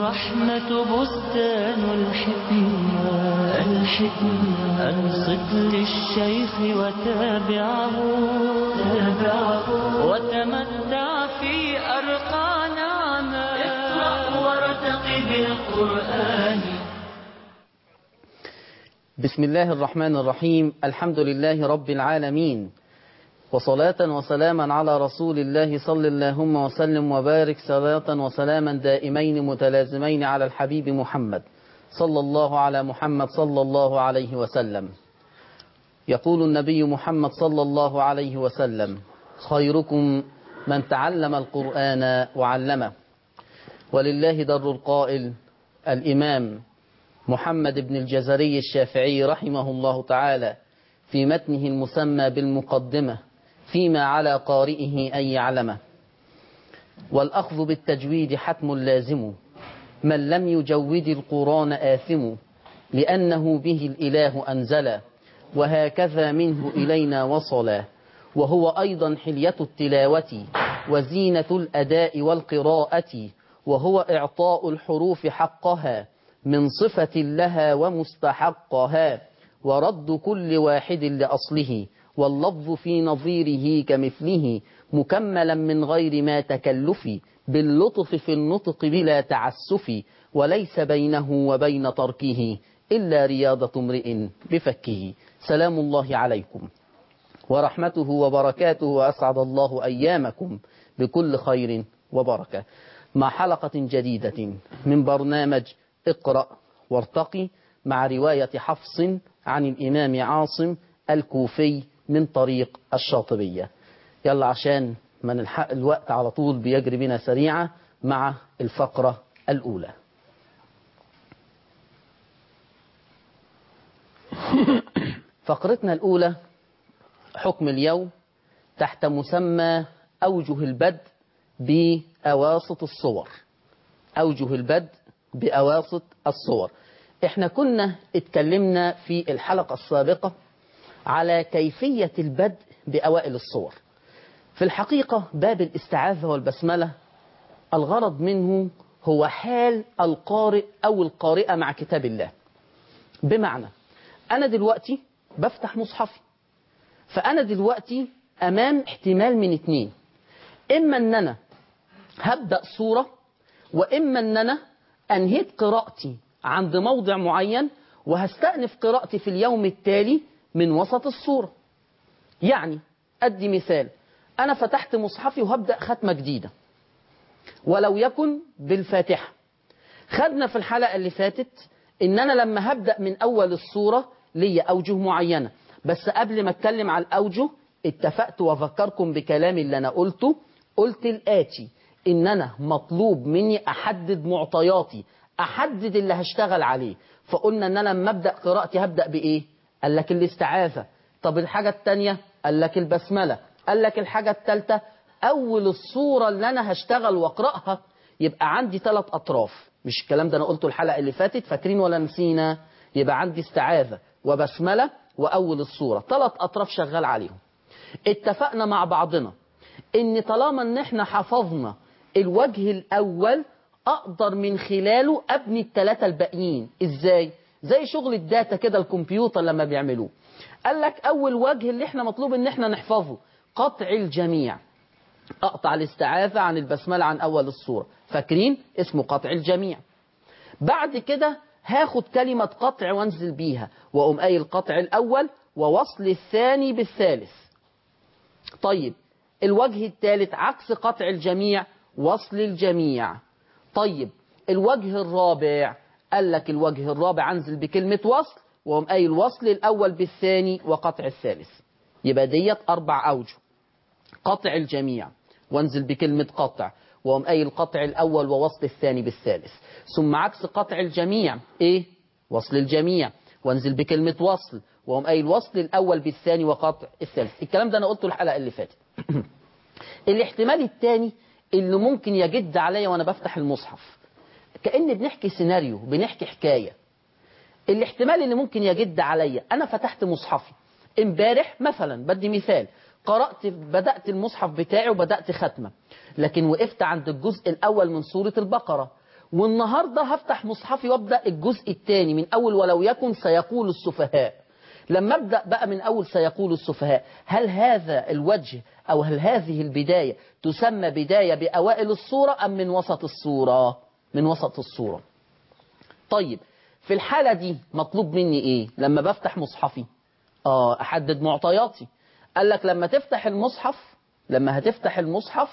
الرحمة بستان الحكمة الحكمة أنصت للشيخ وتابعه تابعه وتمتع في أرقى نعمة اقرأ وارتقي بالقرآن بسم الله الرحمن الرحيم الحمد لله رب العالمين وصلاة وسلاما على رسول الله صلى اللهم وسلم وبارك صلاة وسلاما دائمين متلازمين على الحبيب محمد صلى الله على محمد صلى الله عليه وسلم يقول النبي محمد صلى الله عليه وسلم خيركم من تعلم القرآن وعلمه ولله در القائل الإمام محمد بن الجزري الشافعي رحمه الله تعالى في متنه المسمى بالمقدمة فيما على قارئه أن يعلمه والأخذ بالتجويد حتم لازم من لم يجود القرآن آثم لأنه به الإله أنزل وهكذا منه إلينا وصلا وهو أيضا حلية التلاوة وزينة الأداء والقراءة وهو إعطاء الحروف حقها من صفة لها ومستحقها ورد كل واحد لأصله واللفظ في نظيره كمثله مكملا من غير ما تكلف باللطف في النطق بلا تعسف وليس بينه وبين تركه إلا رياضة امرئ بفكه سلام الله عليكم ورحمته وبركاته وأسعد الله أيامكم بكل خير وبركة مع حلقة جديدة من برنامج اقرأ وارتقي مع رواية حفص عن الإمام عاصم الكوفي من طريق الشاطبية يلا عشان ما نلحق الوقت على طول بيجري بنا سريعة مع الفقرة الأولى فقرتنا الأولى حكم اليوم تحت مسمى أوجه البدء بأواسط الصور أوجه البدء بأواسط الصور احنا كنا اتكلمنا في الحلقة السابقة على كيفية البدء بأوائل الصور في الحقيقة باب الاستعاذة والبسملة الغرض منه هو حال القارئ أو القارئة مع كتاب الله بمعنى أنا دلوقتي بفتح مصحفي فأنا دلوقتي أمام احتمال من اتنين إما أن أنا هبدأ صورة وإما أن أنا أنهيت قراءتي عند موضع معين وهستأنف قراءتي في اليوم التالي من وسط الصورة يعني أدي مثال أنا فتحت مصحفي وهبدأ ختمة جديدة ولو يكن بالفاتحة خدنا في الحلقة اللي فاتت إن أنا لما هبدأ من أول الصورة ليا أوجه معينة بس قبل ما أتكلم على الأوجه اتفقت وأفكركم بكلامي اللي أنا قلته قلت الآتي إن أنا مطلوب مني أحدد معطياتي أحدد اللي هشتغل عليه فقلنا إن أنا لما أبدأ قراءتي هبدأ بإيه قال لك الاستعاذة طب الحاجة التانية قال لك البسملة قال لك الحاجة التالتة أول الصورة اللي أنا هشتغل وأقرأها يبقى عندي ثلاث أطراف مش الكلام ده أنا قلته الحلقة اللي فاتت فاكرين ولا نسينا يبقى عندي استعاذة وبسملة وأول الصورة ثلاث أطراف شغال عليهم اتفقنا مع بعضنا إن طالما إن إحنا حفظنا الوجه الأول أقدر من خلاله أبني الثلاثة الباقيين إزاي؟ زي شغل الداتا كده الكمبيوتر لما بيعملوه قال لك أول وجه اللي احنا مطلوب إن احنا نحفظه قطع الجميع أقطع الاستعاذة عن البسملة عن أول الصورة فاكرين اسمه قطع الجميع بعد كده هاخد كلمة قطع وانزل بيها وأقوم قايل القطع الأول ووصل الثاني بالثالث طيب الوجه الثالث عكس قطع الجميع وصل الجميع طيب الوجه الرابع قال لك الوجه الرابع انزل بكلمة وصل وهم قايل وصل الأول بالثاني وقطع الثالث يبقى ديت أربع أوجه قطع الجميع وانزل بكلمة قطع وهم قايل قطع الأول ووصل الثاني بالثالث ثم عكس قطع الجميع إيه وصل الجميع وانزل بكلمة وصل وهم قايل وصل الأول بالثاني وقطع الثالث الكلام ده أنا قلته الحلقة اللي فاتت الاحتمال الثاني اللي ممكن يجد عليا وأنا بفتح المصحف كأن بنحكي سيناريو بنحكي حكاية الاحتمال اللي ممكن يجد عليا أنا فتحت مصحفي امبارح مثلا بدي مثال قرأت بدأت المصحف بتاعي وبدأت ختمة لكن وقفت عند الجزء الأول من سورة البقرة والنهاردة هفتح مصحفي وابدأ الجزء الثاني من أول ولو يكن سيقول السفهاء لما ابدأ بقى من أول سيقول السفهاء هل هذا الوجه أو هل هذه البداية تسمى بداية بأوائل الصورة أم من وسط الصورة من وسط الصورة طيب في الحالة دي مطلوب مني إيه لما بفتح مصحفي آه أحدد معطياتي قال لك لما تفتح المصحف لما هتفتح المصحف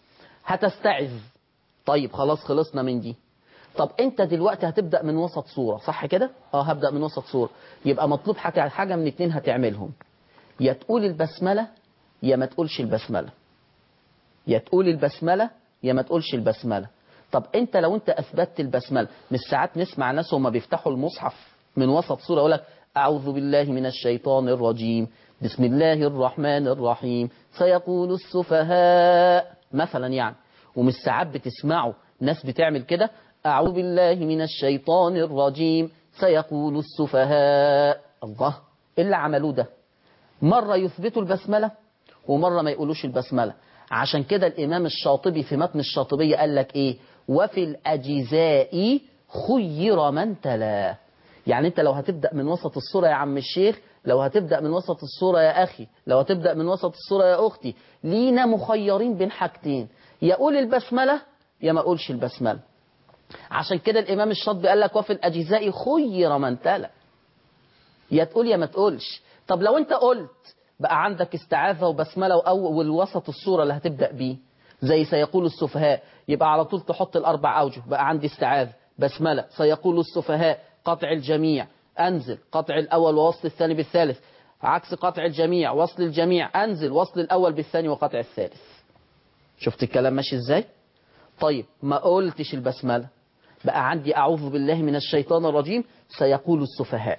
هتستعذ طيب خلاص خلصنا من دي طب انت دلوقتي هتبدأ من وسط صورة صح كده اه هبدأ من وسط صورة يبقى مطلوب حاجة, حاجة من اتنين هتعملهم يا تقول البسملة يا ما تقولش البسملة يا تقول البسملة يا ما تقولش البسملة طب انت لو انت اثبتت البسملة مش ساعات نسمع ناس هما بيفتحوا المصحف من وسط صورة يقول لك اعوذ بالله من الشيطان الرجيم بسم الله الرحمن الرحيم سيقول السفهاء مثلا يعني ومش ساعات بتسمعوا ناس بتعمل كده أعوذ بالله من الشيطان الرجيم سيقول السفهاء الله إيه اللي عملوه ده مرة يثبتوا البسملة ومرة ما يقولوش البسملة عشان كده الإمام الشاطبي في متن الشاطبية قال لك إيه وفي الأجزاء خير من تلا يعني أنت لو هتبدأ من وسط الصورة يا عم الشيخ لو هتبدأ من وسط الصورة يا أخي لو هتبدأ من وسط الصورة يا أختي لينا مخيرين بين حاجتين يا قول البسملة يا ما قولش البسملة عشان كده الإمام الشاطبي قال لك وفي الأجزاء خير من تلا يا تقول يا ما تقولش طب لو أنت قلت بقى عندك استعاذة وبسملة وأول وسط الصورة اللي هتبدأ بيه زي سيقول السفهاء يبقى على طول تحط الأربع أوجه بقى عندي استعاذة بسملة سيقول السفهاء قطع الجميع أنزل قطع الأول ووصل الثاني بالثالث عكس قطع الجميع وصل الجميع أنزل وصل الأول بالثاني وقطع الثالث شفت الكلام ماشي إزاي طيب ما قلتش البسملة بقى عندي أعوذ بالله من الشيطان الرجيم سيقول السفهاء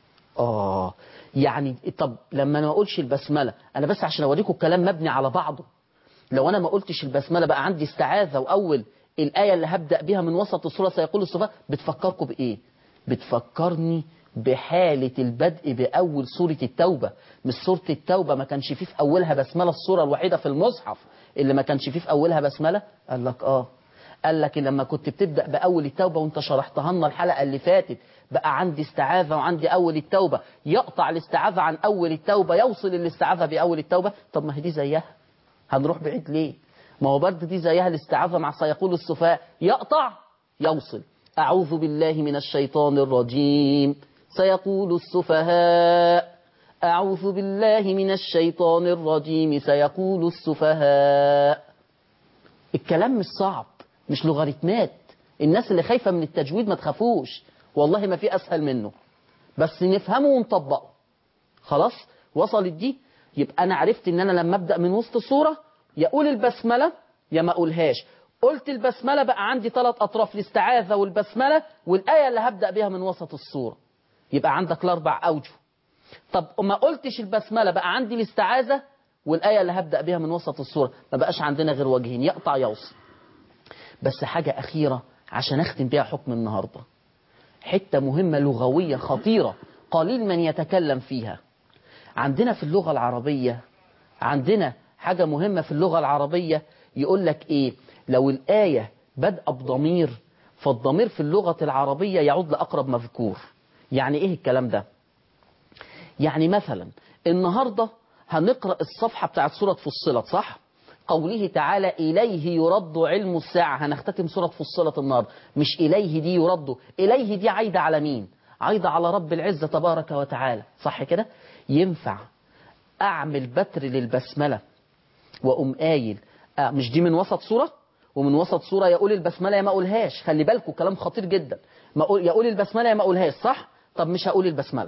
آه يعني طب لما أنا ما أقولش البسملة أنا بس عشان أوريكم الكلام مبني على بعضه لو أنا ما قلتش البسملة بقى عندي استعاذة وأول الآية اللي هبدأ بيها من وسط السورة سيقول السفهاء بتفكركم بإيه بتفكرني بحالة البدء بأول سورة التوبة مش سورة التوبة ما كانش فيه في أولها بسملة السورة الوحيدة في المصحف اللي ما كانش فيه في أولها بسملة قال لك آه قال لك لما كنت بتبدأ بأول التوبة وانت شرحتها لنا الحلقة اللي فاتت بقى عندي استعاذة وعندي أول التوبة يقطع الاستعاذة عن أول التوبة يوصل الاستعاذة بأول التوبة طب ما هي دي زيها هنروح بعيد ليه ما هو برضه دي زيها الاستعاذة مع سيقول السفهاء يقطع يوصل أعوذ بالله من الشيطان الرجيم سيقول السفهاء أعوذ بالله من الشيطان الرجيم سيقول السفهاء الكلام مش صعب مش لوغاريتمات الناس اللي خايفة من التجويد ما تخافوش والله ما في أسهل منه بس نفهمه ونطبقه خلاص وصلت دي يبقى أنا عرفت إن أنا لما أبدأ من وسط صورة يقول البسملة يا ما أقولهاش قلت البسملة بقى عندي ثلاث أطراف الاستعاذة والبسملة والآية اللي هبدأ بها من وسط الصورة يبقى عندك الأربع أوجه طب وما قلتش البسملة بقى عندي الاستعاذة والآية اللي هبدأ بها من وسط الصورة ما بقاش عندنا غير وجهين يقطع يوصل بس حاجة أخيرة عشان أختم بيها حكم النهاردة حتة مهمة لغوية خطيرة قليل من يتكلم فيها عندنا في اللغة العربية عندنا حاجة مهمة في اللغة العربية يقول لك إيه لو الآية بدأ بضمير فالضمير في اللغة العربية يعود لأقرب مذكور يعني إيه الكلام ده يعني مثلا النهاردة هنقرأ الصفحة بتاعت سورة فصلت صح قوله تعالى إليه يرد علم الساعة هنختتم سورة فصلت النهاردة مش إليه دي يرد إليه دي عايدة على مين عايدة على رب العزة تبارك وتعالى صح كده ينفع أعمل بتر للبسملة وأم قايل آه مش دي من وسط سورة ومن وسط سورة يقول البسملة يا ما أقولهاش خلي بالكم كلام خطير جدا ما أقول يقول البسملة يا ما أقولهاش صح طب مش هقول البسملة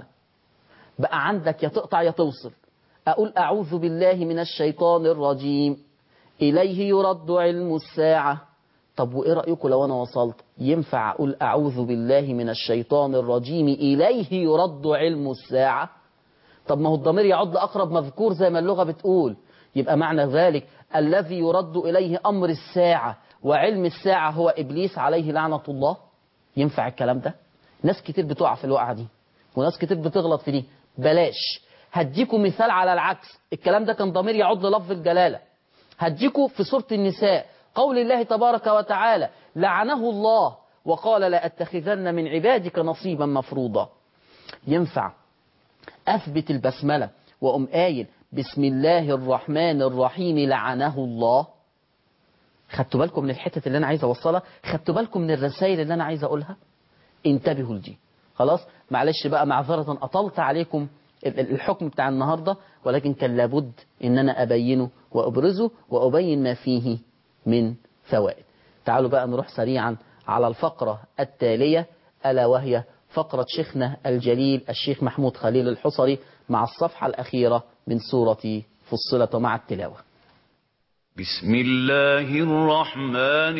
بقى عندك يا تقطع يا توصل أقول أعوذ بالله من الشيطان الرجيم إليه يرد علم الساعة طب وإيه رأيكم لو أنا وصلت ينفع أقول أعوذ بالله من الشيطان الرجيم إليه يرد علم الساعة طب ما هو الضمير يعد لأقرب مذكور زي ما اللغة بتقول يبقى معنى ذلك الذي يرد إليه أمر الساعة وعلم الساعة هو إبليس عليه لعنة الله ينفع الكلام ده ناس كتير بتقع في الوقعة دي وناس كتير بتغلط في دي بلاش هديكم مثال على العكس الكلام ده كان ضمير يعد لفظ الجلالة هديكم في سورة النساء قول الله تبارك وتعالى لعنه الله وقال لأتخذن من عبادك نصيبا مفروضا ينفع أثبت البسملة وأم قايل بسم الله الرحمن الرحيم لعنه الله خدتوا بالكم من الحتة اللي أنا عايز أوصلها خدتوا بالكم من الرسائل اللي أنا عايز أقولها انتبهوا لدي خلاص معلش بقى معذرة أطلت عليكم الحكم بتاع النهاردة ولكن كان لابد ان انا ابينه وابرزه وابين ما فيه من فوائد تعالوا بقى نروح سريعا على الفقرة التالية ألا وهي فقرة شيخنا الجليل الشيخ محمود خليل الحصري مع الصفحة الأخيرة من سورة فصلة مع التلاوة بسم الله الرحمن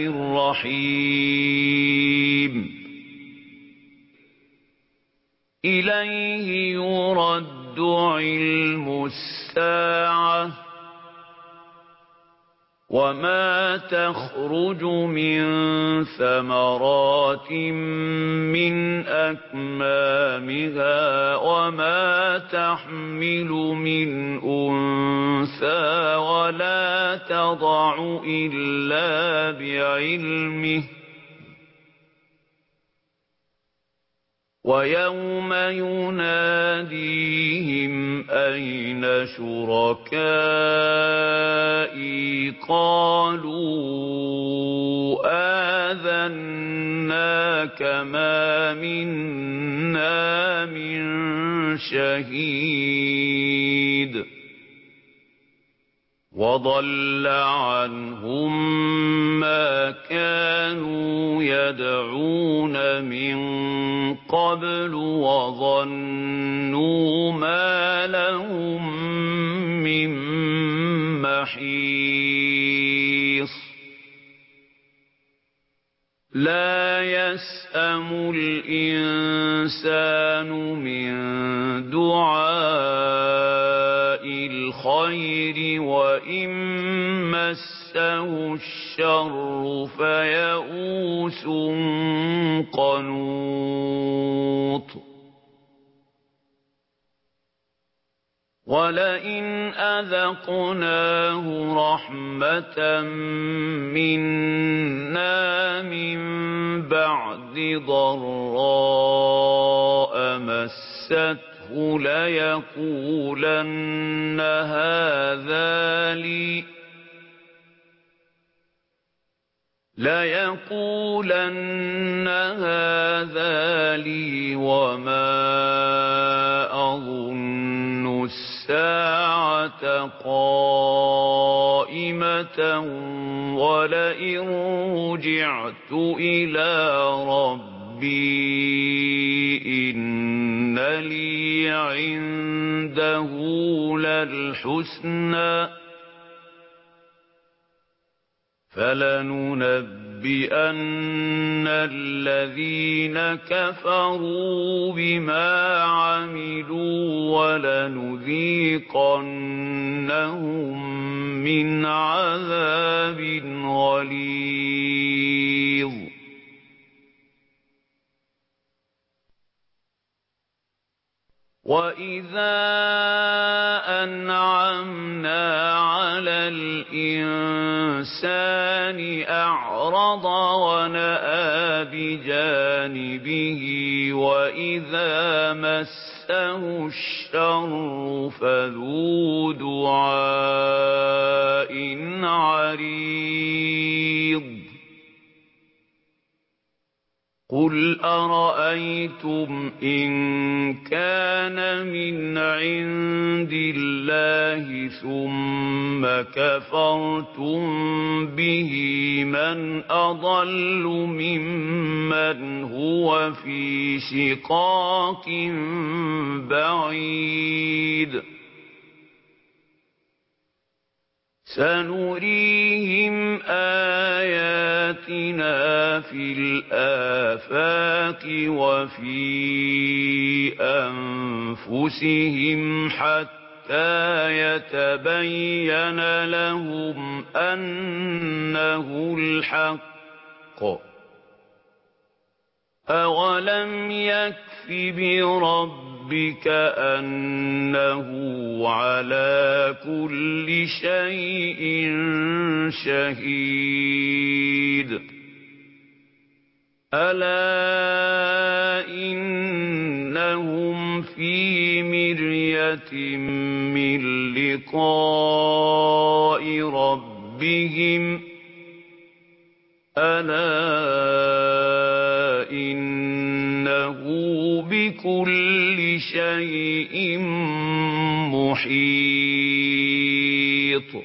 الرحيم إليه يرد علم الساعة وما تخرج من ثمرات من أكمامها وما تحمل من أنثى ولا تضع إلا بعلمه ويوم يناديهم أين شركائي قالوا آذناك ما منا من شهيد وضل عنهم ما كانوا يدعون من قبل وظنوا ما لهم من محيص لا يسأم الإنسان من دعاء الخير وإن مسه الشر فيئوس قنوط ولئن أذقناه رحمة منا من بعد ضراء مسته ليقولن هذا لي ليقولن هذا لي وما أظن الساعة قائمة ولئن رجعت إلى ربي إن لي عنده للحسنى فلننبئن الذين كفروا بما عملوا ولنذيقنهم من عذاب غليظ وإذا أنعمنا على الإنسان أعرض ونأى بجانبه وإذا مسه الشر فذو دعاء عريض قل أرأيتم إن كان من عند الله ثم كفرتم به من أضل ممن هو في شقاق بعيد سنريهم آياتنا في الآفاق وفي أنفسهم حتى يتبين لهم أنه الحق أولم يكف بربك أنه على كل شيء شهيد ألا إنهم في مرية من لقاء ربهم ألا إنه بكل شيء محيط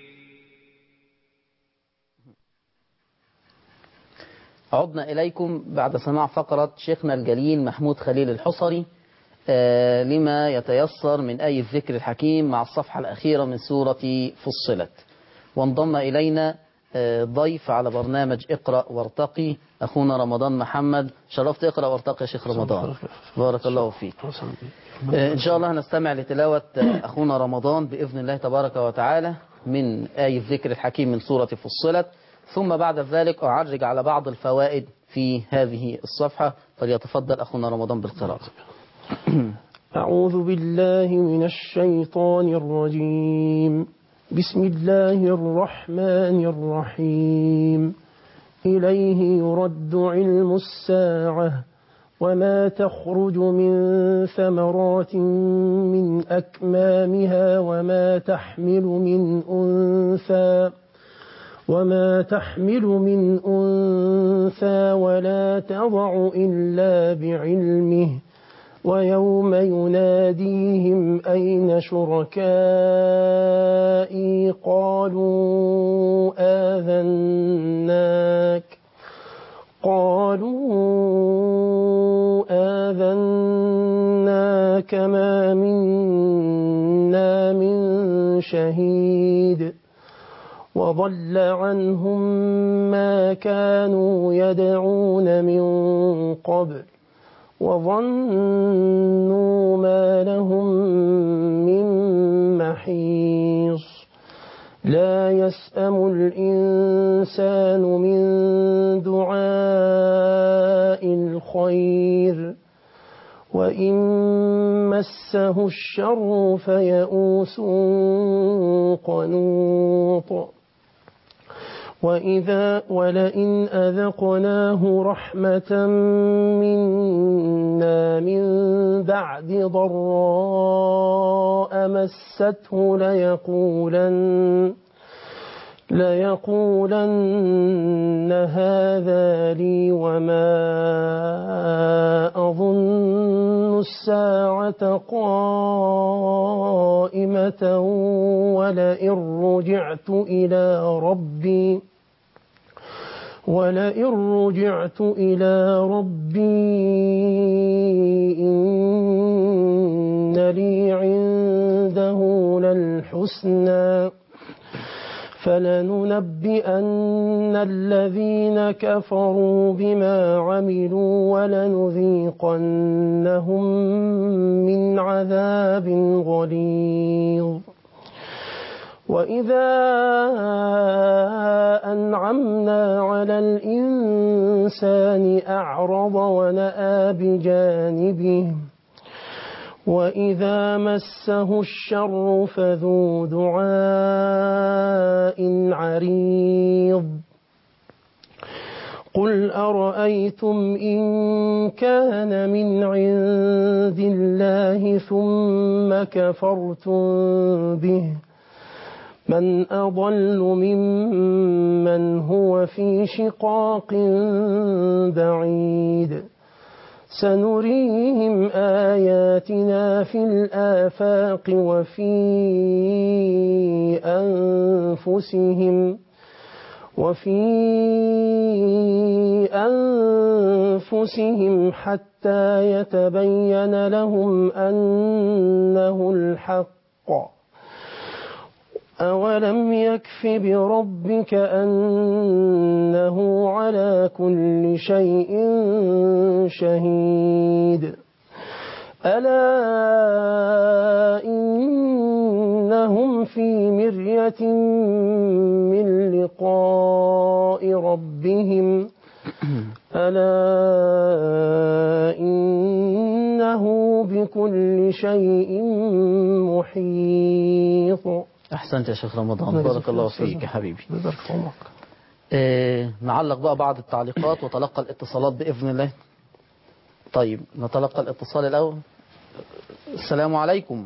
عدنا إليكم بعد سماع فقرة شيخنا الجليل محمود خليل الحصري آه، لما يتيسر من آية الذكر الحكيم مع الصفحة الأخيرة من سورة فصلت وانضم إلينا آه، ضيف على برنامج اقرأ وارتقي أخونا رمضان محمد شرفت اقرأ وارتقي يا شيخ رمضان بارك الله فيك آه، إن شاء الله هنستمع لتلاوة آه، أخونا رمضان بإذن الله تبارك وتعالى من آية ذكر الحكيم من سورة فصلت ثم بعد ذلك أعرج على بعض الفوائد في هذه الصفحة فليتفضل أخونا رمضان بالقراءة أعوذ بالله من الشيطان الرجيم بسم الله الرحمن الرحيم إليه يرد علم الساعة وما تخرج من ثمرات من أكمامها وما تحمل من أنثى وما تحمل من أنثى ولا تضع إلا بعلمه ويوم يناديهم أين شركائي قالوا آذناك قالوا آذناك ما منا من شهيد وضل عنهم ما كانوا يدعون من قبل وظنوا ما لهم من محيص لا يسأم الإنسان من دعاء الخير وإن مسه الشر فيئوس قنوط وإذا ولئن أذقناه رحمة منا من بعد ضراء مسته ليقولن ليقولن هذا لي وما أظن الساعة قائمة ولئن رجعت إلى ربي ولئن رجعت إلى ربي إن لي عنده للحسنى فلننبئن الذين كفروا بما عملوا ولنذيقنهم من عذاب غليظ وإذا أنعمنا على الإنسان أعرض ونأى بجانبه وإذا مسه الشر فذو دعاء عريض قل أرأيتم إن كان من عند الله ثم كفرتم به من أضل ممن هو في شقاق بعيد سنريهم آياتنا في الآفاق وفي أنفسهم وفي أنفسهم حتى يتبين لهم أنه الحق أولم يكف بربك أنه على كل شيء شهيد ألا إنهم في مرية من لقاء ربهم ألا إنه بكل شيء محيط أحسنت يا شيخ رمضان بارك الله فيك يا حبيبي بارك الله آه نعلق بقى بعض التعليقات وتلقى الاتصالات بإذن الله طيب نتلقى الاتصال الأول السلام عليكم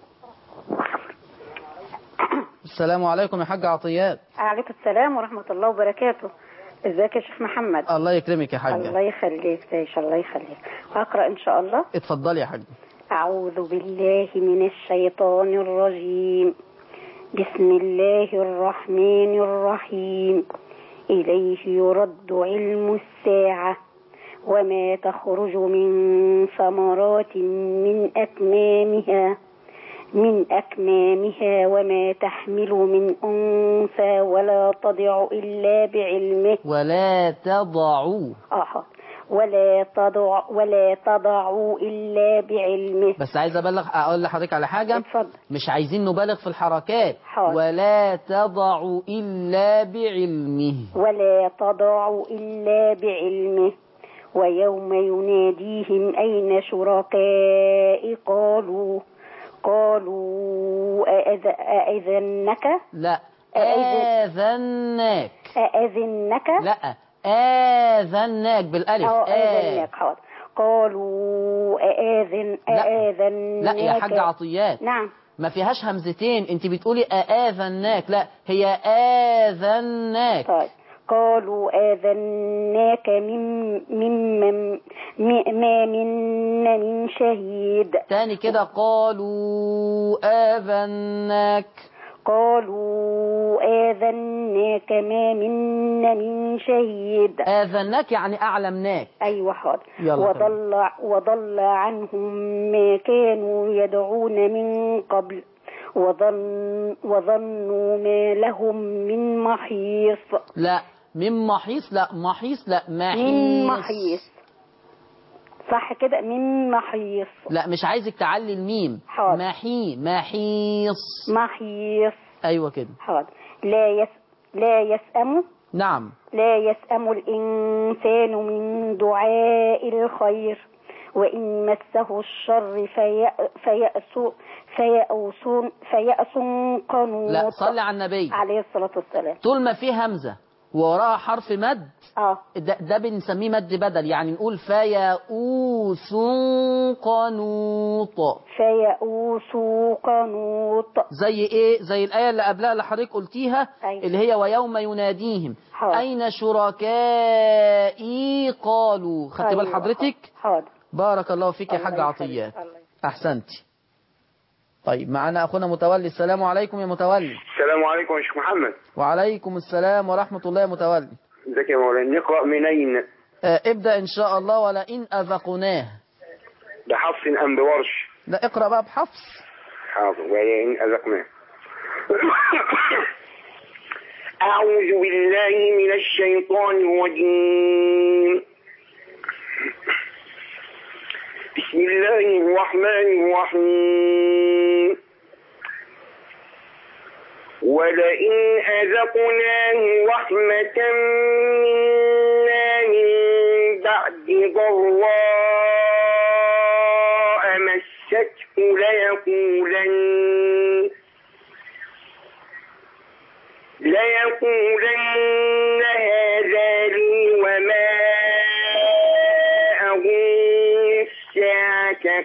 السلام عليكم يا حاج عطيات عليكم السلام ورحمة الله وبركاته ازيك يا شيخ محمد الله يكرمك يا الله حاجة يخليك تعيش الله يخليك أقرأ إن شاء الله اتفضلي يا حاج أعوذ بالله من الشيطان الرجيم بسم الله الرحمن الرحيم إليه يرد علم الساعة وما تخرج من ثمرات من أكمامها من أكمامها وما تحمل من أنثى ولا تضع إلا بعلمه ولا تضعوا آه. ولا تضع ولا تضعوا إلا بعلمه بس عايز أبلغ أقول لحضرتك على حاجة اتفضل مش عايزين نبالغ في الحركات حاضر. ولا تضعوا إلا بعلمه ولا تضعوا إلا بعلمه ويوم يناديهم أين شركائي قالوا قالوا أأذ- أأذنك لا أأذن- آذناك أأذنك لا آذناك بالألف أو آ- أذنك حاضر قالوا أآذن لا. أآذنك لا يا حاج عطيات نعم ما فيهاش همزتين انت بتقولي آذناك لا هي آذناك طيب قالوا آذناك من ممن م- ما منا من شهيد تاني كده قالوا آذناك قالوا آذناك ما منا من شهيد آذناك يعني أعلمناك أيوة حاضر يلا وضل, وضل عنهم ما كانوا يدعون من قبل وظن وظنوا ما لهم من محيص لا من محيص لا محيص لا محيص من محيص صح كده من محيص لا مش عايزك تعلي الميم حاضر. محي محيص محيص ايوه كده حاضر لا يس لا يسأم نعم لا يسأم الإنسان من دعاء الخير وإن مسه الشر في فيأس فيأس فيأس قنوط لا صلي على النبي عليه الصلاة والسلام طول ما في همزة ووراها حرف مد اه ده, ده بنسميه مد بدل يعني نقول فيئوس قنوط فيأوس قنوط زي ايه زي الآية اللي قبلها اللي حضرتك قلتيها أيوة. اللي هي ويوم يناديهم حاضر. أين شركائي قالوا خدت بال أيوة. حضرتك حاضر بارك الله فيك يا الله حاج يخليك. عطيات الله يخليك. أحسنتي طيب معنا أخونا متولي السلام عليكم يا متولي السلام عليكم يا شيخ محمد وعليكم السلام ورحمة الله يا متولي ازيك يا مولانا نقرأ منين آه، ابدأ إن شاء الله ولئن أذقناه بحفص أم بورش لا اقرأ بقى بحفص حاضر ولئن أذقناه أعوذ بالله من الشيطان الرجيم بسم الله الرحمن الرحيم ولئن أذقناه رحمة منا من بعد ضراء مسته ليقولن ليقولن هذا لي وما أظن الساعة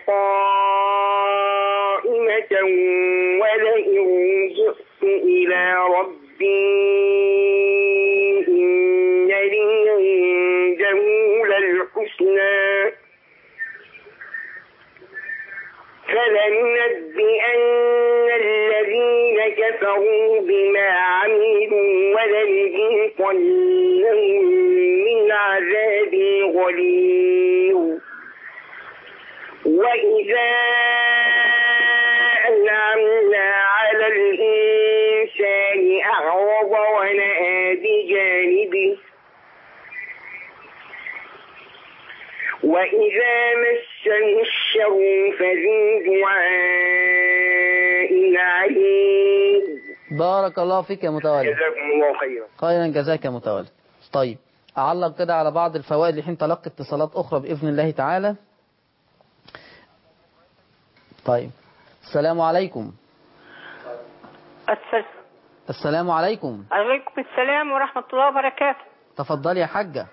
قائمة ولئن جئت إلى ربي إن لي عنده للحسنى فلننبئن الذين كفروا بما عملوا ولنذيقنهم من عذاب غليظ وإذا أنعمنا على الإنسان أعرض ونأى بجانبه وإذا مسه الشر فذي دعاء عليم بارك الله فيك يا متولي جزاكم الله خيرا خيرا جزاك يا متولي طيب أعلق كده على بعض الفوائد لحين تلقي اتصالات أخرى بإذن الله تعالى طيب السلام عليكم السلام السلام عليكم عليكم السلام ورحمة الله وبركاته تفضلي يا حاجة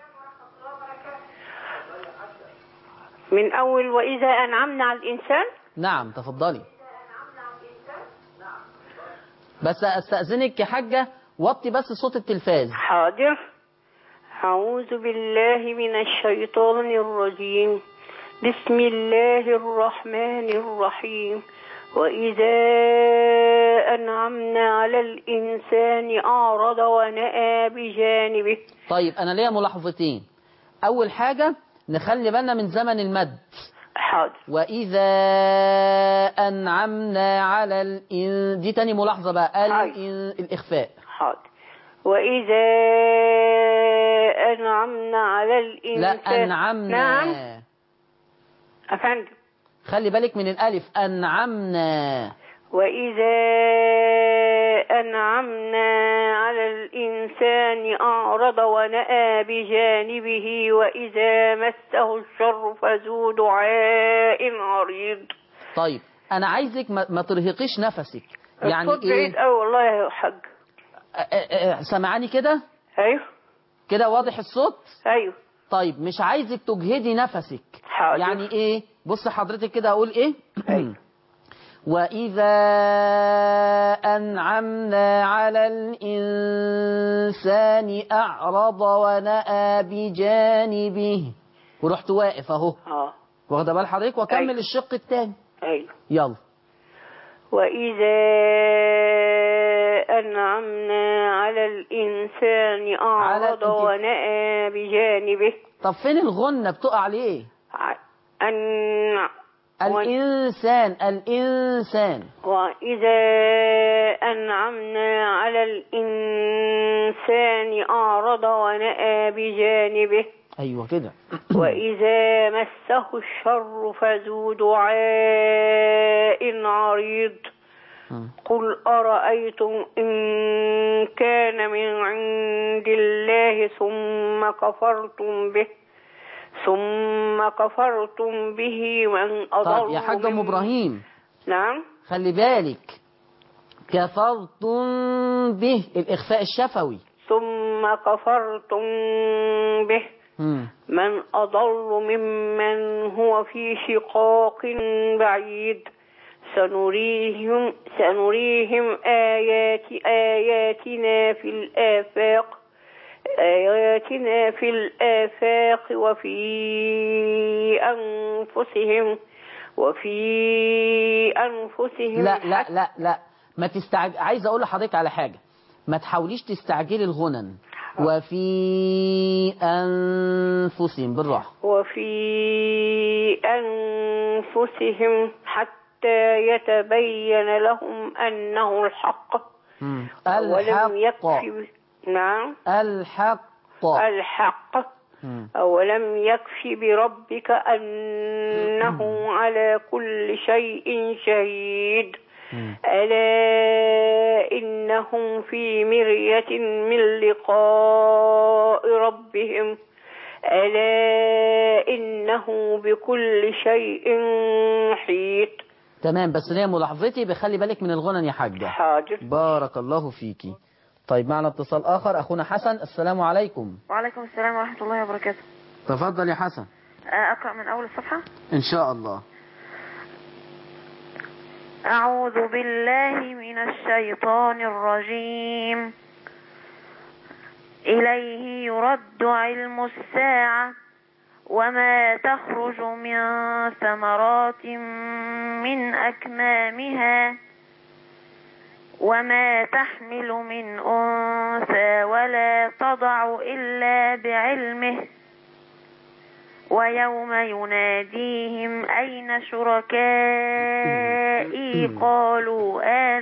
من أول وإذا أنعمنا على الإنسان نعم تفضلي بس استأذنك يا حاجة وطي بس صوت التلفاز حاضر أعوذ بالله من الشيطان الرجيم بسم الله الرحمن الرحيم وإذا أنعمنا على الإنسان أعرض ونأى بجانبه طيب أنا ليا ملاحظتين أول حاجة نخلي بالنا من زمن المد حاضر وإذا أنعمنا على الإن دي تاني ملاحظة بقى الإن... الإخفاء حاضر وإذا أنعمنا على الإنسان لا أنعمنا نعم أفندم خلي بالك من الألف أنعمنا وإذا أنعمنا على الإنسان أعرض ونأى بجانبه وإذا مسه الشر فذو دعاء عريض طيب أنا عايزك ما, ما ترهقيش نفسك يعني الصوت بعيد إيه أوي والله يا حاج أ- أ- أ- سمعاني كده أيوه كده واضح الصوت أيوه طيب مش عايزك تجهدي نفسك حاضر. يعني ايه بص حضرتك كده اقول ايه أيوه. وإذا أنعمنا على الإنسان أعرض ونأى بجانبه ورحت واقف أهو اه واخده بال حضرتك وأكمل أيوه. الشق التاني أيوه يلا وإذا أنعمنا على الإنسان أعرض على- أنت- ونأى بجانبه طب فين الغنة بتقع ليه ع- أن الإنسان الإنسان وإذا أنعمنا على الإنسان أعرض ونأى بجانبه أيوة كده وإذا مسه الشر فذو دعاء عريض مم. قل أرأيتم إن كان من عند الله ثم كفرتم به ثم كفرتم به من أضل طب يا حاج أم ممن- إبراهيم نعم خلي بالك كفرتم به الإخفاء الشفوي ثم كفرتم به مم. من أضل ممن هو في شقاق بعيد سنريهم سنريهم آيات آياتنا في الآفاق آياتنا في الآفاق وفي أنفسهم وفي أنفسهم لا لا لا لا ما تستعج... عايز أقول لحضرتك على حاجة ما تحاوليش تستعجلي الغنن وفي أنفسهم بالراحة وفي أنفسهم حتى يتبين لهم أنه الحق مم. ولم الحق يكفي نعم الحق الحق مم. أولم يكف بربك أنه على كل شيء شهيد مم. ألا إنهم في مرية من لقاء ربهم ألا إنه بكل شيء محيط تمام بس ليا ملاحظتي بخلي بالك من الغنن يا حاجة حاضر بارك الله فيكي طيب معنا اتصال آخر أخونا حسن السلام عليكم وعليكم السلام ورحمة الله وبركاته تفضل يا حسن أقرأ من أول الصفحة إن شاء الله أعوذ بالله من الشيطان الرجيم إليه يرد علم الساعة وما تخرج من ثمرات من أكمامها وما تحمل من أنثى ولا تضع إلا بعلمه ويوم يناديهم أين شركائي قالوا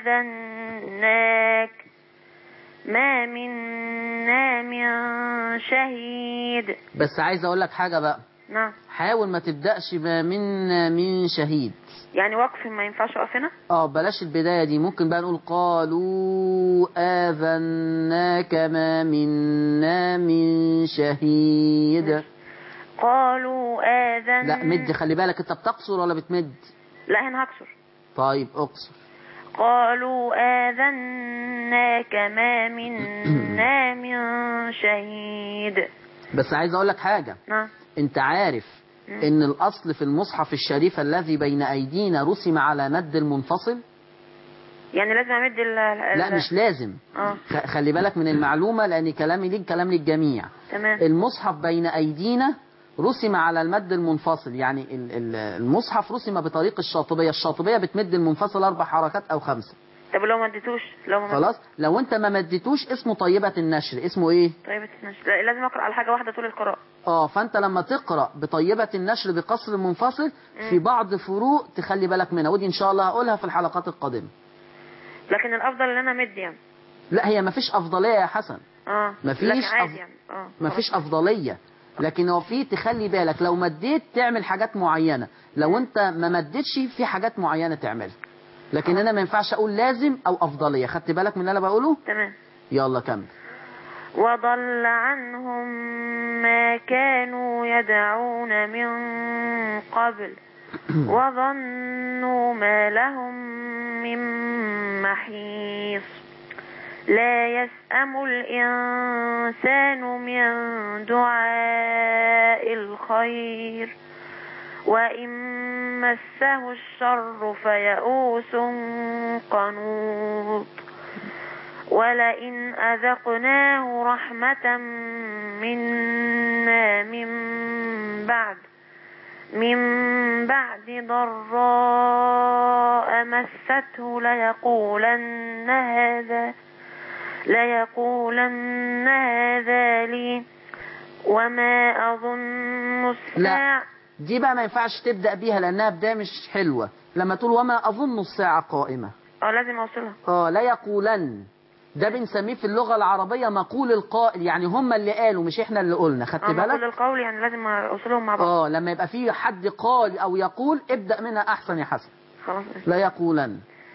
آذناك ما منا من شهيد بس عايز أقول لك حاجة بقى نعم حاول ما تبدأش ما منا من شهيد يعني وقف ما ينفعش أقف هنا اه بلاش البداية دي ممكن بقى نقول قالوا آذناك ما منا من شهيد قالوا آذن لا مد خلي بالك انت بتقصر ولا بتمد لا هنا هكسر طيب اقصر قالوا آذناك ما منا من شهيد بس عايز اقول لك حاجة نعم انت عارف ان الاصل في المصحف الشريف الذي بين ايدينا رسم على مد المنفصل يعني لازم أمد ال ال- لا مش لازم اه خ- خلي بالك من المعلومة لان كلامي ليك كلام للجميع تمام المصحف بين ايدينا رسم على المد المنفصل يعني ال- ال- المصحف رسم بطريق الشاطبية الشاطبية بتمد المنفصل اربع حركات او خمسة طب لو ما اديتوش لو ما خلاص لو انت ما مديتوش اسمه طيبة النشر اسمه ايه طيب اتنش- لا، لازم أقرأ على حاجة واحدة طول القراءة اه فانت لما تقرا بطيبه النشر بقصر منفصل في بعض فروق تخلي بالك منها ودي ان شاء الله هقولها في الحلقات القادمه لكن الأفضل إن أنا أمد يعني لا هي مفيش افضليه يا حسن اه مفيش لكن عادي أف- يعني اه مفيش افضليه لكن هو في تخلي بالك لو مديت تعمل حاجات معينه لو انت ما مديتش في حاجات معينه تعملها لكن انا ما ينفعش اقول لازم او افضليه خدت بالك من اللي انا بقوله تمام يلا كمل وضل عنهم ما كانوا يدعون من قبل وظنوا ما لهم من محيص لا يسأم الإنسان من دعاء الخير وإن مسه الشر فيئوس قنوط ولئن أذقناه رحمة منا من بعد من بعد ضراء مسته ليقولن هذا ليقولن هذا لي وما أظن الساعة دي بقى ما ينفعش تبدا بيها لانها بدايه مش حلوه لما تقول وما اظن الساعه قائمه اه لازم أوصلها اه لا يقولن ده بنسميه في اللغة العربية مقول القائل يعني هم اللي قالوا مش احنا اللي قلنا خدت اه كل بالك القول يعني لازم أوصلهم مع بعض اه لما يبقى في حد قال او يقول ابدأ منها احسن يا حسن خلاص لا يقولن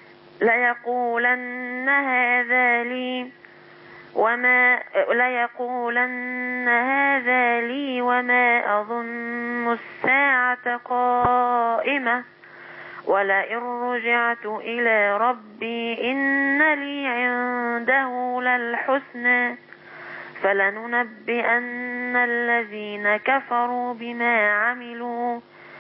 ليقولن هذا لي وما ليقولن هذا لي وما أظن الساعة قائمة ولئن رجعت إلى ربي إن لي عنده للحسنى فلننبئن الذين كفروا بما عملوا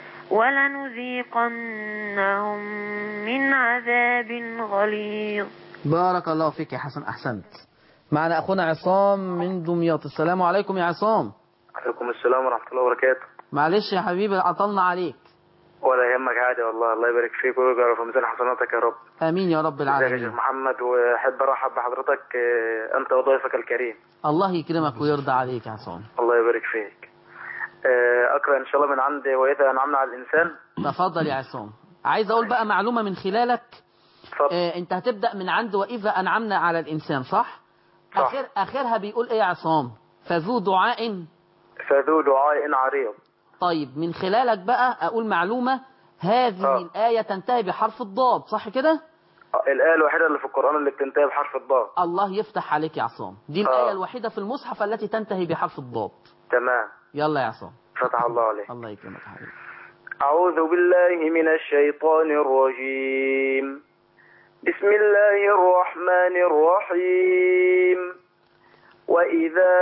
ولنذيقنهم من عذاب غليظ بارك الله فيك يا حسن احسنت معنا اخونا عصام من دمياط السلام عليكم يا عصام عليكم السلام ورحمة الله وبركاته معلش يا حبيبي عطلنا عليك ولا يهمك عادي والله الله يبارك فيك ويجعل في ميزان حسناتك يا رب امين يا رب ازيك يا شيخ العالمين محمد واحب ارحب بحضرتك آه، انت وضيفك الكريم الله يكرمك ويرضى عليك يا عصام الله يبارك فيك آه، اقرا ان شاء الله من عند واذا انعمنا على الانسان تفضل يا عصام عايز اقول بقى معلومة من خلالك اتفضل آه، انت هتبدأ من عند وإذا أنعمنا على الإنسان صح؟ صح. آخر آخرها بيقول إيه يا عصام؟ فذو دعاء فذو دعاء عريض طيب من خلالك بقى أقول معلومة هذه آه. الآية تنتهي بحرف الضاد صح كده؟ آه، الآية الوحيدة اللي في القرآن اللي بتنتهي بحرف الضاد الله يفتح عليك يا عصام دي آه. الآية الوحيدة في المصحف التي تنتهي بحرف الضاد تمام يلا يا عصام فتح الله عليك الله يكرمك يا حبيبي أعوذ بالله من الشيطان الرجيم بسم الله الرحمن الرحيم وإذا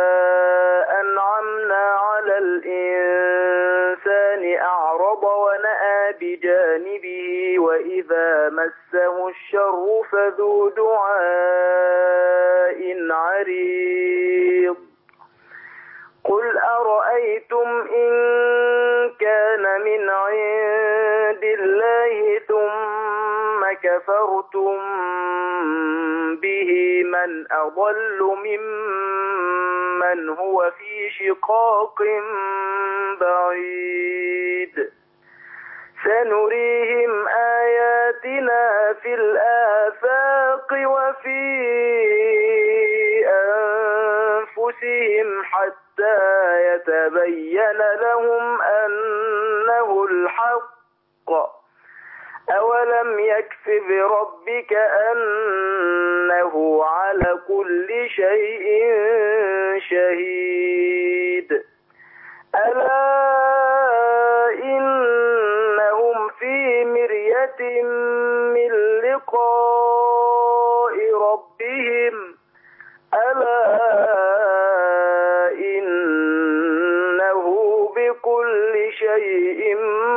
أنعمنا على الإنسان أعرض ونأى بجانبه وإذا مسه الشر فذو دعاء عريض قل أرأيتم إن كان من عند الله ثم كفرتم به من أضل ممن هو في شقاق بعيد سنريهم آياتنا في الآفاق وفي أنفسهم حتى يتبين لهم أنه الحق أولم يكف بربك أنه على كل شيء شهيد ألا إنهم في مرية من لقاء شيء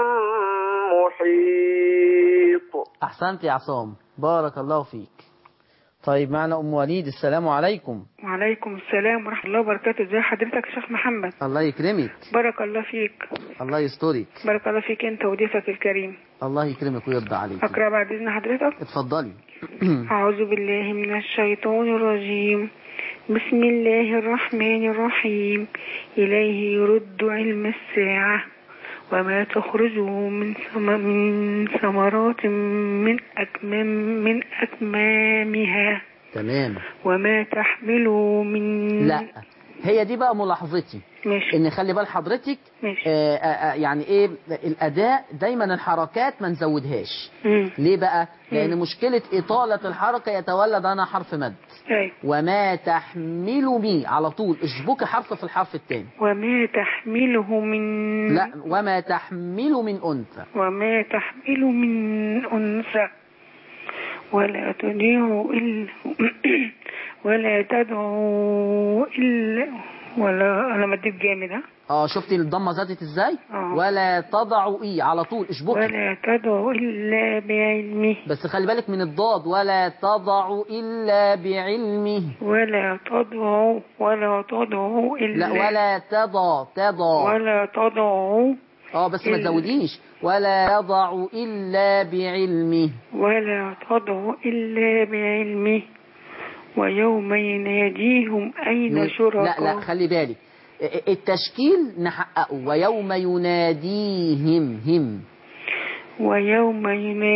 محيط أحسنت يا عصام بارك الله فيك طيب معنا أم وليد السلام عليكم وعليكم السلام ورحمة الله وبركاته ازي حضرتك يا شيخ محمد الله يكرمك بارك الله فيك الله يسترك بارك الله فيك انت وضيفك الكريم الله يكرمك ويرضى عليك اقرا بعد اذن حضرتك اتفضلي أعوذ بالله من الشيطان الرجيم بسم الله الرحمن الرحيم إليه يرد علم الساعة وما تخرج من ثم- من ثمرات من أكمام من أكمامها تمام وما تحمل من لا هي دي بقى ملاحظتي ماشي ان خلي بال حضرتك ماشي آه، آه، آه، يعني ايه الاداء دايما الحركات ما نزودهاش مم. ليه بقى لان مشكله اطاله الحركه يتولد عنها حرف مد أيوة. وما تحمل مي على طول اشبك حرف في الحرف الثاني وما تحمله من لا وما تحمل من انثى وما تحمل من أنثى ولا تدع إلا ولا تدعو إلا ولا أنا مديت جامد ها اه شفتي الضمه زادت ازاي آه. ولا تضع اي على طول اشبكي ولا تدعو إلا بعلمه بس خلي بالك من الضاد ولا تضع الا بعلمه ولا تدعو ولا تدعو إلا لا ولا تضع تضع ولا تدعو اه بس ما إلا- تزوديش ولا يضع الا بعلمه ولا تدعو إلا بعلمه ويوم يناديهم أين لا شركاء لا خلي بالك التشكيل نحققه ويوم يناديهم هم ويوم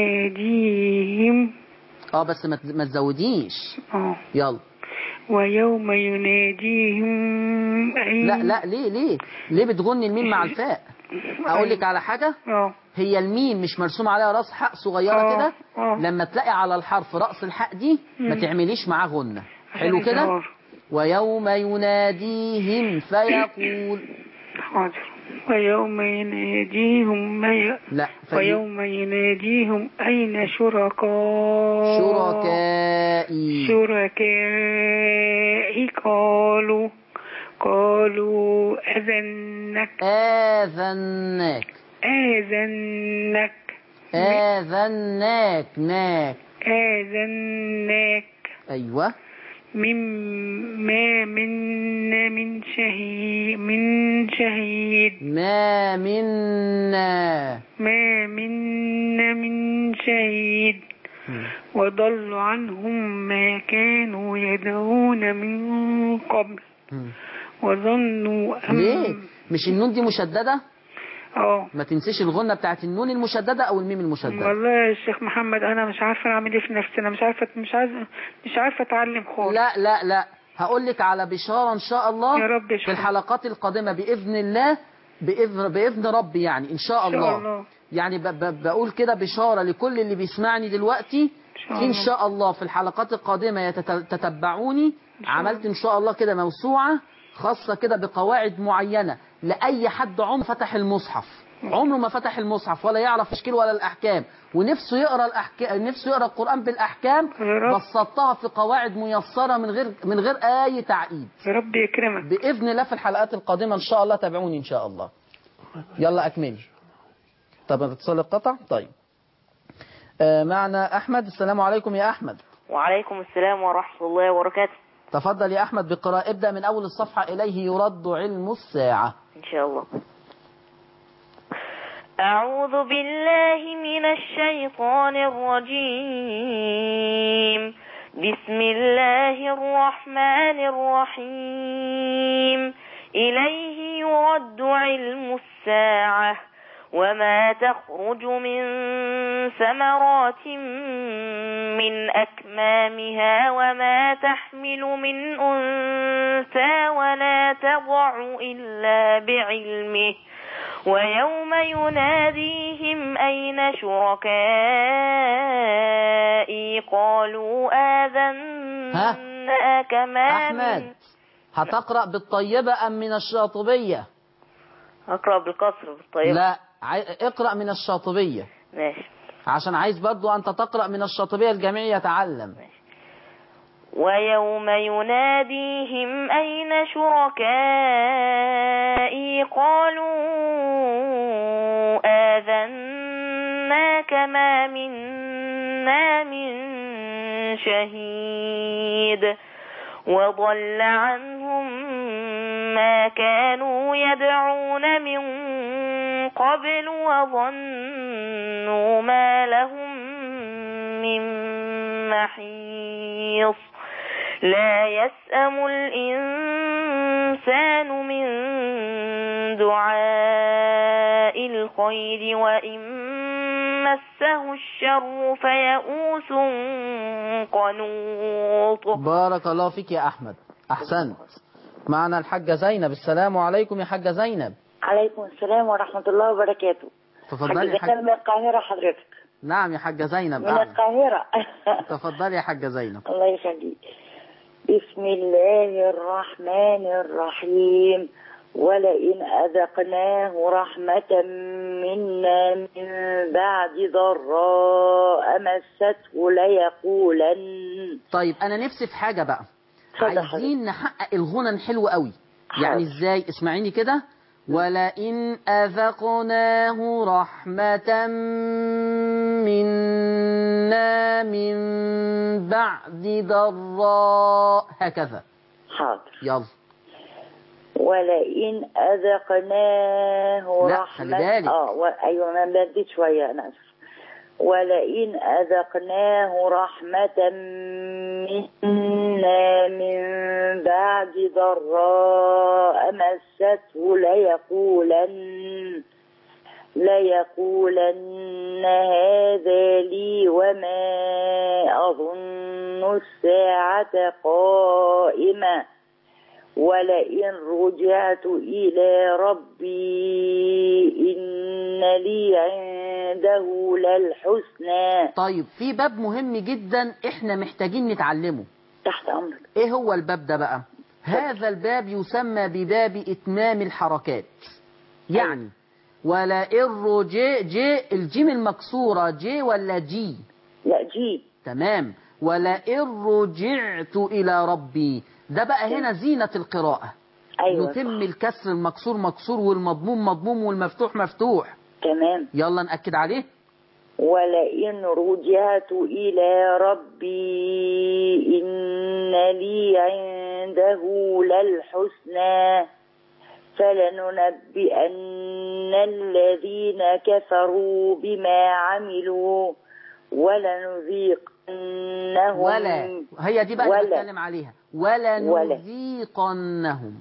يناديهم اه بس ما تز- ما تزوديش اه يلا ويوم يناديهم أين لا لا ليه ليه ليه بتغني الميم مع الفاء اقول لك على حاجه اه هي الميم مش مرسوم عليها راس حق صغيره آه، كده آه. لما تلاقي على الحرف راس الحق دي ما مم. تعمليش معاه غنه حلو عشان كده الجوار. ويوم يناديهم فيقول حاضر ويوم يناديهم ما ي... لا في ويوم يناديهم أين شركاء شركائي شركائي قالوا قالوا أذنك آذناك آذنك آذناك ناك آذنك أيوة مما منا من شهيد من شهيد ما منا ما منا من شهيد وضل عنهم ما كانوا يدعون من قبل وظنوا أن ليه مش النون دي مشددة اه ما تنسيش الغنة بتاعت النون المشددة أو الميم المشددة والله يا شيخ محمد انا مش عارفه اعمل ايه في نفسي انا مش عارفه مش عارفه مش عارفه اتعلم خالص لا لا لا هقول لك على بشارة إن شاء الله يا رب في اشكرك. الحلقات القادمة بإذن الله بإذن, بإذن ربي يعني إن شاء إن شاء الله, الله. يعني ب ب بقول كده بشارة لكل اللي بيسمعني دلوقتي شاء في إن الله. شاء الله في الحلقات القادمة يتتبعوني عملت إن شاء الله كده موسوعة خاصة كده بقواعد معينة لأي حد عمره فتح المصحف عمره ما فتح المصحف ولا يعرف تشكيل ولا الأحكام ونفسه يقرأ الأحكام نفسه يقرأ القرآن بالأحكام يا رب. بسطتها في قواعد ميسرة من غير من غير أي تعقيد يا رب يكرمك بإذن الله في الحلقات القادمة إن شاء الله تابعوني إن شاء الله يلا أكمل طب اتصال القطع طيب آه معنا أحمد السلام عليكم يا أحمد وعليكم السلام ورحمة الله وبركاته تفضل يا أحمد بقراءة ابدأ من أول الصفحة إليه يرد علم الساعة إن شاء الله أعوذ بالله من الشيطان الرجيم بسم الله الرحمن الرحيم إليه يرد علم الساعة وما تخرج من ثمرات من أكمامها وما تحمل من أنثى ولا تضع إلا بعلمه ويوم يناديهم أين شركائي قالوا آذناك ما أحمد هتقرأ بالطيبة أم من الشاطبية أقرأ بالقصر بالطيب لا عاي... اقرأ من الشاطبية ماشي عشان عايز برضو أنت تقرأ من الشاطبية الجميع يتعلم ويوم يناديهم أين شركائي قالوا آذنا كما منا من شهيد وضل عنهم ما كانوا يدعون من قبل وظنوا ما لهم من محيص لا يسأم الإنسان من دعاء الخير وإن مسه الشر فيئوس قنوط بارك الله فيك يا أحمد أحسنت معنا الحاجة زينب السلام عليكم يا حاجة زينب عليكم السلام ورحمة الله وبركاته تفضلي يا حاجة حاجة زينب من القاهرة حضرتك نعم يا حاجة زينب من أهلا. القاهرة تفضلي يا حاجة زينب الله يخليك بسم الله الرحمن الرحيم ولئن أذقناه رحمة منا من بعد ضراء مسته ليقولن طيب أنا نفسي في حاجة بقى اتفضل عايزين نحقق الغنى الحلو قوي يعني ازاي اسمعيني كده ولئن أذقناه رحمة منا من بعد ضراء هكذا حاضر يلا ولئن أذقناه لا، رحمة خلي بالك. اه و... أيوة ما بديت شوية أنا آسف ولئن أذقناه رحمة منا من بعد ضراء مسته ليقولن ليقولن هذا لي وما أظن الساعة قائمة ولئن رجعت إلى ربي إن لي عنده للحسنى طيب في باب مهم جدا احنا محتاجين نتعلمه تحت أمرك ايه هو الباب ده بقى هذا الباب يسمى بباب اتمام الحركات يعني ولئن رجع جي الجيم المكسورة جي ولا جي لا جي تمام ولئن رجعت إلى ربي ده بقى هنا زينة القراءة أيوة يتم الكسر المكسور مكسور والمضموم مضموم والمفتوح مفتوح تمام يلا نأكد عليه ولئن رجعت إلى ربي إن لي عنده للحسنى فلننبئن الذين كفروا بما عملوا ولنذيقنهم ولا هي دي بقى اللي ولا بتكلم عليها ولا ولا. نذيقنهم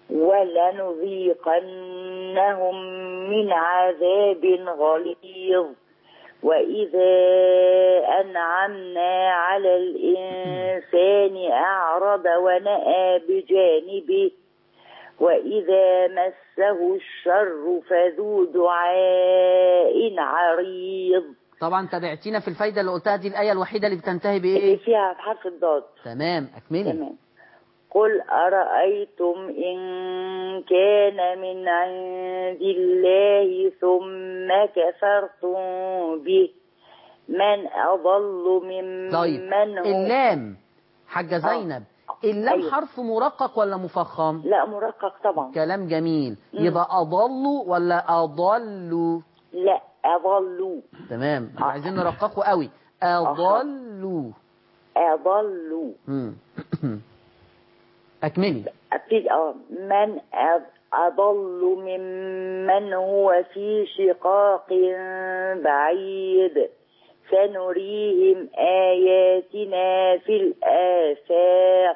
ولنذيقنهم من عذاب غليظ وإذا أنعمنا على الإنسان أعرض ونأى بجانبه وإذا مسه الشر فذو دعاء عريض طبعا تابعتينا في الفايدة اللي قلتها دي الآية الوحيدة اللي بتنتهي اللي بإيه فيها بحرف الضاد تمام أكملي تمام قل أرأيتم إن كان من عند الله ثم كفرتم به من أضل ممن طيب هو اللام حاجة زينب اللام أيوة. حرف مرقق ولا مفخم لا مرقق طبعا كلام جميل مم. يبقى أضلوا ولا أضلوا لا أضلوا تمام احنا عايزين نرققه قوي أضلوا أضلوا مم. أكملي أبتدي اه من أض- أضل ممن هو في شقاق بعيد سنريهم آياتنا في الآفاق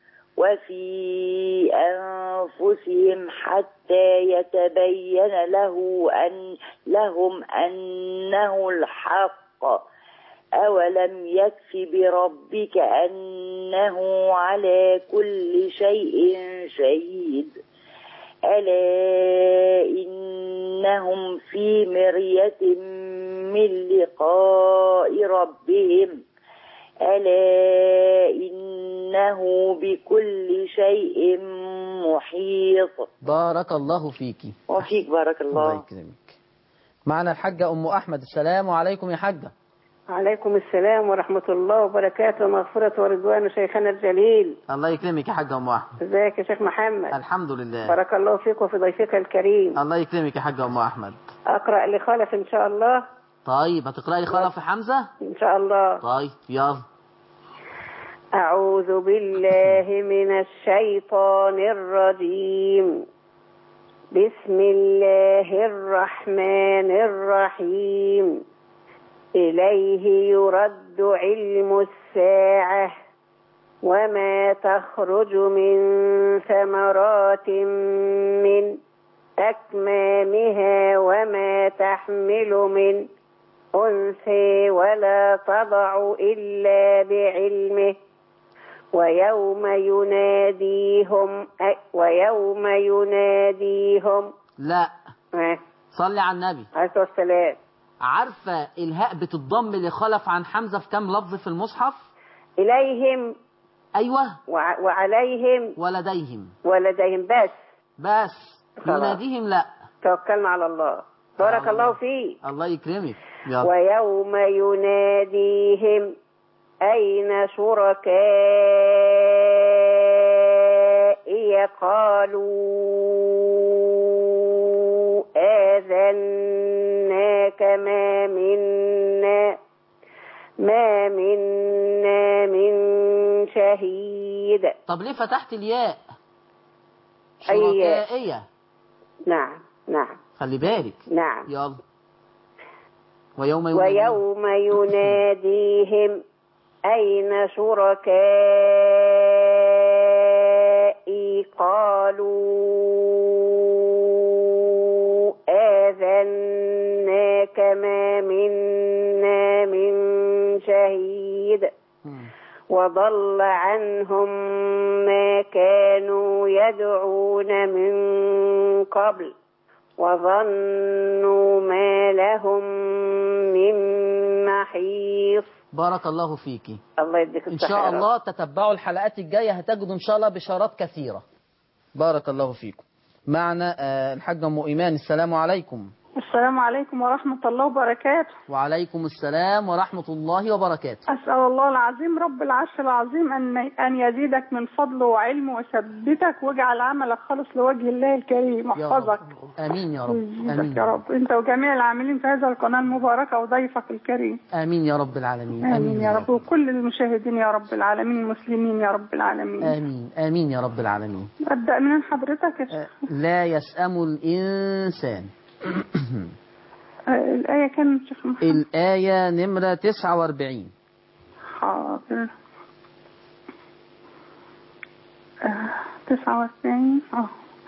وفي أنفسهم حتى يتبين له أن لهم أنه الحق أولم يكف بربك أنه على كل شيء شهيد ألا إنهم في مرية من لقاء ربهم ألا إنه بكل شيء محيط بارك الله فيكي وفيك بارك الله الله يكرمك معنا الحاجة أم أحمد السلام عليكم يا حاجة عليكم السلام ورحمة الله وبركاته ومغفرة ورضوان شيخنا الجليل الله يكرمك يا حاجة أم أحمد ازيك يا شيخ محمد الحمد لله بارك الله فيك وفي ضيفك الكريم الله يكرمك يا حاجة أم أحمد أقرأ لخالف إن شاء الله طيب هتقرأي لي خلف حمزة إن شاء الله طيب يلا أعوذ بالله من الشيطان الرجيم بسم الله الرحمن الرحيم إليه يرد علم الساعة وما تخرج من ثمرات من أكمامها وما تحمل من أنثى ولا تضع إلا بعلمه ويوم يناديهم ويوم يناديهم لا آه، صلي على النبي عليه الصلاة والسلام عارفة الهاء بتتضم لخلف عن حمزة في كام لفظ في المصحف إليهم أيوة وع- وعليهم ولديهم ولديهم بس بس خلاص. يناديهم لا توكلنا على الله بارك على الله الله. فيك الله يكرمك يلا ويوم يناديهم أين شركائي قالوا آذناك ما منا ما منا من شهيد طب ليه فتحت الياء أي ياء؟ شركائية نعم نعم خلي بالك نعم يلا ويوم يناديهم ويوم يناديهم أين شركائي قالوا آذناك ما منا من شهيد وضل عنهم ما كانوا يدعون من قبل وظنوا ما لهم من محيص بارك الله فيكي الله يديك إن الصحة شاء يا رب. الله تتبعوا الحلقات الجاية هتجدوا إن شاء الله بشارات كثيرة بارك الله فيكم معنا آه، الحاجة أم إيمان السلام عليكم السلام عليكم ورحمة الله وبركاته وعليكم السلام ورحمة الله وبركاته أسأل الله العظيم رب العرش العظيم أن أن يزيدك من فضله وعلمه ويثبتك واجعل عملك خالص لوجه الله الكريم يا رب. واحفظك آمين يا رب ويزيدك آمين يا رب أنت وجميع العاملين في هذا القناة المباركة وضيفك الكريم آمين يا رب العالمين آمين يا رب وكل المشاهدين يا رب العالمين المسلمين يا رب العالمين آمين آمين يا رب العالمين أبدأ من حضرتك يا شيخ لا يسأم الإنسان آه، الآية كانت شيخ محمد الآية نمرة 49 حاضر آه، تسعة واربعين اه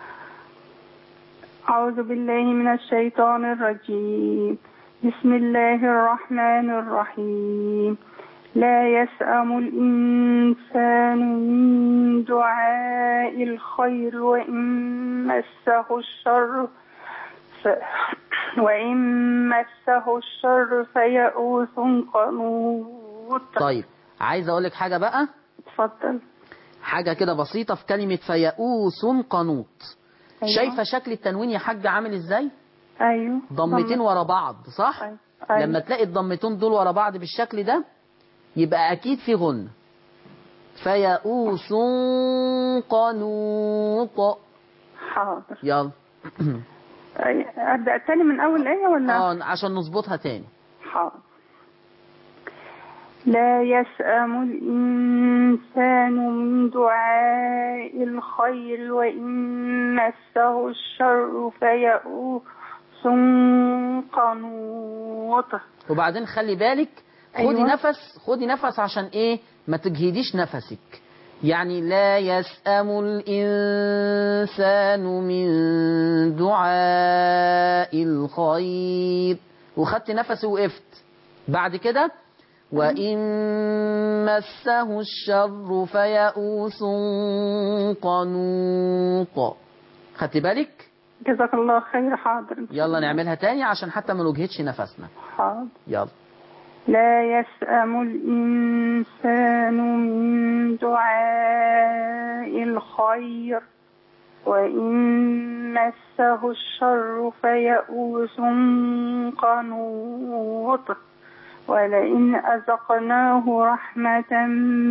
أعوذ بالله من الشيطان الرجيم بسم الله الرحمن الرحيم لا يسأم الإنسان من دعاء الخير وإن مسه الشر ف... وإن مسه الشر فيئوس قنوط طيب عايز أقول لك حاجة بقى اتفضل حاجة كده بسيطة في كلمة فيئوس قنوط أيوة. شايفة شكل التنوين يا حاجة عامل ازاي أيوه ضمتين ورا بعض صح أيوة. لما تلاقي الضمتين دول ورا بعض بالشكل ده يبقى أكيد في غنة فيئوس قنوط حاضر يلا أي- أبدأ تاني من أول آية ولا اه عشان نظبطها تاني حاضر لا يسأم الإنسان من دعاء الخير وإن مسه الشر فيئوس قنوط وبعدين خلي بالك خدي أيوة. نفس خدي نفس عشان ايه ما تجهديش نفسك يعني لا يسأم الإنسان من دعاء الخير وخدت نفسي وقفت بعد كده وإن مسه الشر فيئوس قنوط خدت بالك جزاك الله خير حاضر يلا نعملها تاني عشان حتى ما نجهدش نفسنا حاضر يلا لا يسأم الإنسان من دعاء الخير وإن مسه الشر فيئوس قنوط ولئن أذقناه رحمة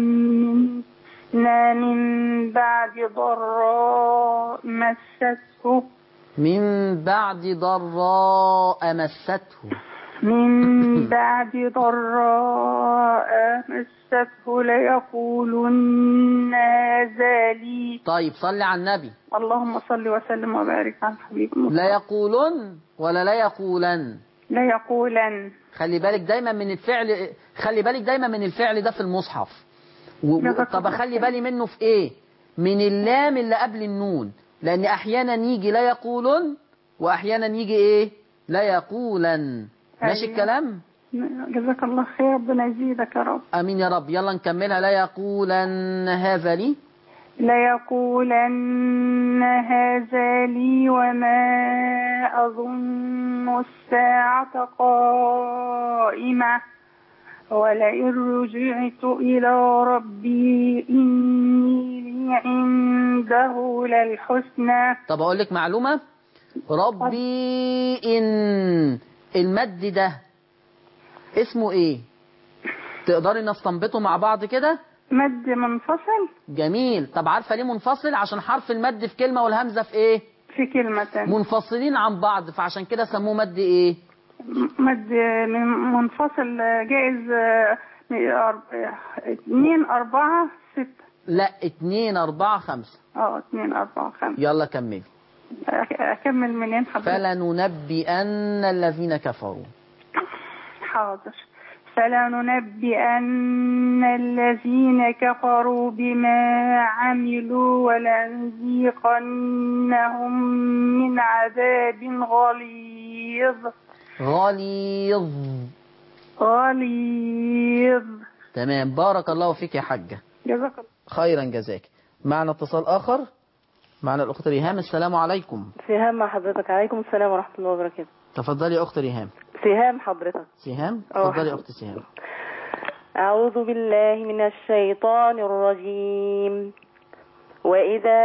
منا من بعد ضراء مسته من بعد ضراء مسته من بعد ضراء مسته ليقولن هذا لي طيب صلي على النبي اللهم صل وسلم وبارك على الحبيب المصطفى. لا يقولن ولا لا يقولن ليقولن خلي بالك دايما من الفعل خلي بالك دايما من الفعل ده في المصحف و... و... جزاك طب الله اخلي خير. بالي منه في ايه من اللام اللي قبل النون لان احيانا يجي لا يقولن واحيانا يجي ايه لا يقولن ماشي أيوة. الكلام جزاك الله خير ربنا يزيدك يا رب امين يا رب يلا نكملها لا يقولن هذا لي ليقولن هذا لي وما أظن الساعة قائمة ولئن رجعت إلى ربي إني لي عنده للحسنى طب اقول لك معلومه ربي ان المد ده اسمه ايه تقدري نستنبطه مع بعض كده مد منفصل جميل طب عارفه ليه منفصل عشان حرف المد في كلمه والهمزه في ايه في كلمة منفصلين عن بعض فعشان كده سموه مد ايه مد من منفصل جائز آه، أرب- اتنين أربعة ستة لا اتنين اربعة خمسة اه اتنين أربعة خمسة يلا كملي أك- أكمل منين حضرتك فلننبئن الذين كفروا حاضر فلننبئن الذين كفروا بما عملوا ولنذيقنهم من عذاب غليظ غليظ غليظ تمام بارك الله فيك يا حاجة جزاك الله خيرا جزاك معنا اتصال آخر معنا الأخت ريهام السلام عليكم سهام مع حضرتك عليكم السلام ورحمة الله وبركاته تفضلي يا أخت ريهام سهام حضرتك سهام أه. تفضلي يا أخت سهام أعوذ بالله من الشيطان الرجيم وإذا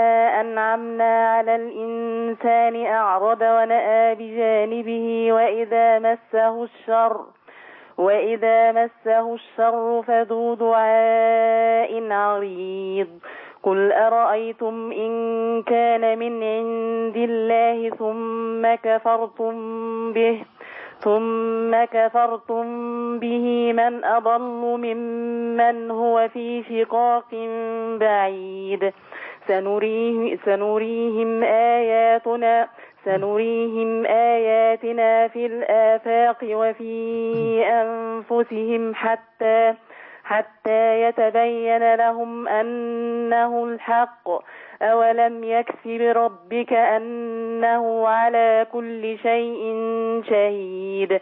أنعمنا على الإنسان أعرض ونأى بجانبه وإذا مسه الشر وإذا مسه الشر فذو دعاء عريض قل أرأيتم إن كان من عند الله ثم كفرتم به ثم كفرتم به من أضل ممن هو في شقاق بعيد سنريه سنريهم آياتنا سنريهم آياتنا في الآفاق وفي أنفسهم حتى حتى يتبين لهم أنه الحق أولم يكف بربك أنه على كل شيء شهيد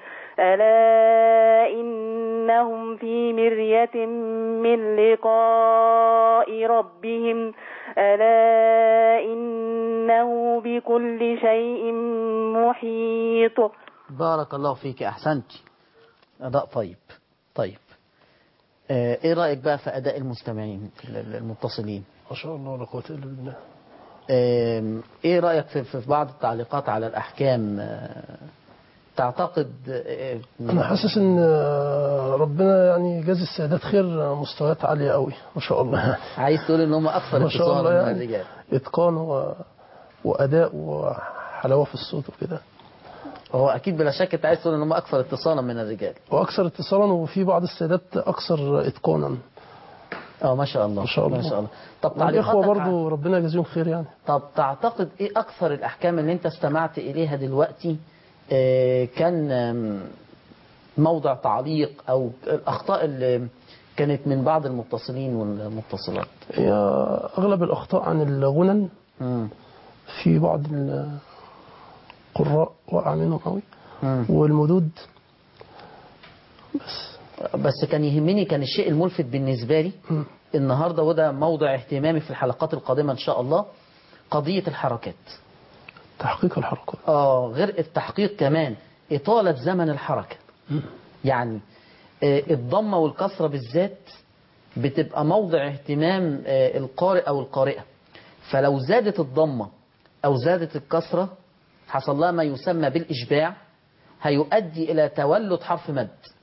ألا إنهم في مرية من لقاء ربهم ألا إنه بكل شيء محيط بارك الله فيك أحسنت أداء طيب طيب آه، إيه رأيك بقى في أداء المستمعين ال- المتصلين ما شاء الله لا قوة إلا بالله آم، ايه رأيك في في بعض التعليقات على الأحكام آه، تعتقد آه، أنا حاسس إن آه، ربنا يعني جاز السادات خير آه، مستويات عالية قوي ما شاء الله عايز تقول ان هم اكثر ما شاء الله اتصالا من يعني الرجال إتقان و... وأداء وحلاوة في الصوت وكده هو اكيد بلا شك انت عايز تقول ان هم اكثر اتصالا من الرجال وأكثر اتصالا وفي بعض السادات أكثر إتقانا اه ما شاء الله ما شاء الله ما شاء الله طب والإخوة تعليقاتك ع- برضو ربنا يجازيهم خير يعني طب تعتقد ايه اكثر الاحكام اللي انت استمعت اليها دلوقتي آه، كان آم، موضع تعليق او الاخطاء اللي كانت من بعض المتصلين والمتصلات هي أغلب الأخطاء عن الغنن مم. في بعض القراء وقع منهم قوي مم. والمدود بس كان يهمني كان الشيء الملفت بالنسبة لي النهاردة وده موضع اهتمامي في الحلقات القادمة إن شاء الله قضية الحركات تحقيق الحركات آه غير التحقيق كمان إطالة زمن الحركة يعني آه الضمة والكسرة بالذات بتبقى موضع اهتمام آه القارئ أو القارئة فلو زادت الضمة أو زادت الكسرة حصل لها ما يسمى بالإشباع هيؤدي إلى تولد حرف مد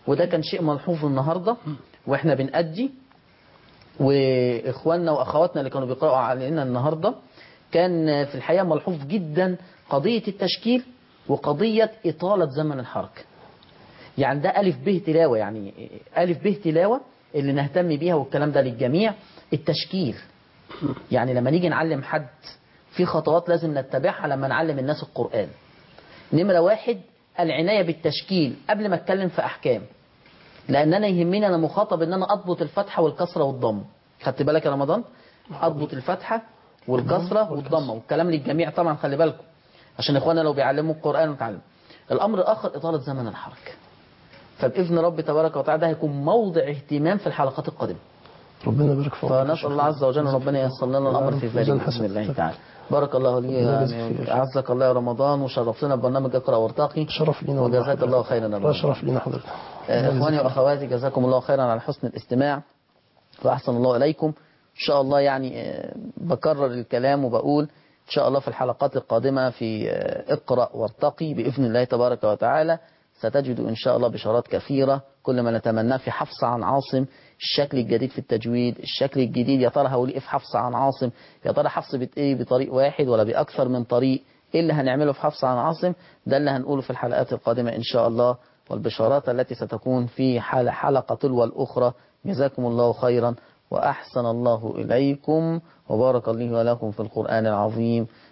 وده كان شيء ملحوظ النهاردة واحنا بنأدي واخواننا واخواتنا اللي كانوا بيقرأوا علينا النهاردة كان في الحقيقة ملحوظ جدا قضية التشكيل وقضية إطالة زمن الحركة يعني ده ألف به تلاوة يعني ألف به تلاوة اللي نهتم بيها والكلام ده للجميع التشكيل يعني لما نيجي نعلم حد في خطوات لازم نتبعها لما نعلم الناس القرآن نمرة واحد العناية بالتشكيل قبل ما اتكلم في أحكام لأن أنا يهمني أنا مخاطب إن أنا أضبط الفتحة والكسرة والضم خدت بالك يا رمضان أضبط الفتحة والكسرة والضمة والكلام للجميع طبعا خلي بالكم عشان إخواننا لو بيعلموا القرآن وتعلم الأمر الآخر إطالة زمن الحركة فبإذن رب تبارك وتعالى ده هيكون موضع اهتمام في الحلقات القادمة ربنا يبارك فيك فنسأل الله عز وجل ربنا ييسر لنا الأمر في ذلك ميزان بإذن حسن. الله تعالى بارك الله لي ربنا يجزيك يعني خير. أعزك الله يا رمضان وشرفتنا ببرنامج اقرأ وارتقي شرف لينا والله وجزاك الله خيرا يا الله رمضان شرف لينا حضرتك آه، إخواني وأخواتي جزاكم الله خيرا على حسن الاستماع وأحسن الله إليكم إن شاء الله يعني آه، بكرر الكلام وبقول إن شاء الله في الحلقات القادمة في آه، اقرأ وارتقي بإذن الله تبارك وتعالى ستجد إن شاء الله بشارات كثيرة كل ما نتمناه في حفص عن عاصم الشكل الجديد في التجويد الشكل الجديد يا ترى هقول إيه في حفص عن عاصم يا ترى حفص بت إيه بطريق واحد ولا بأكثر من طريق إيه اللي هنعمله في حفص عن عاصم ده اللي هنقوله في الحلقات القادمة إن شاء الله والبشارات التي ستكون في حل- حلقة تلو الأخرى جزاكم الله خيرا وأحسن الله إليكم وبارك لي ولكم في القرآن العظيم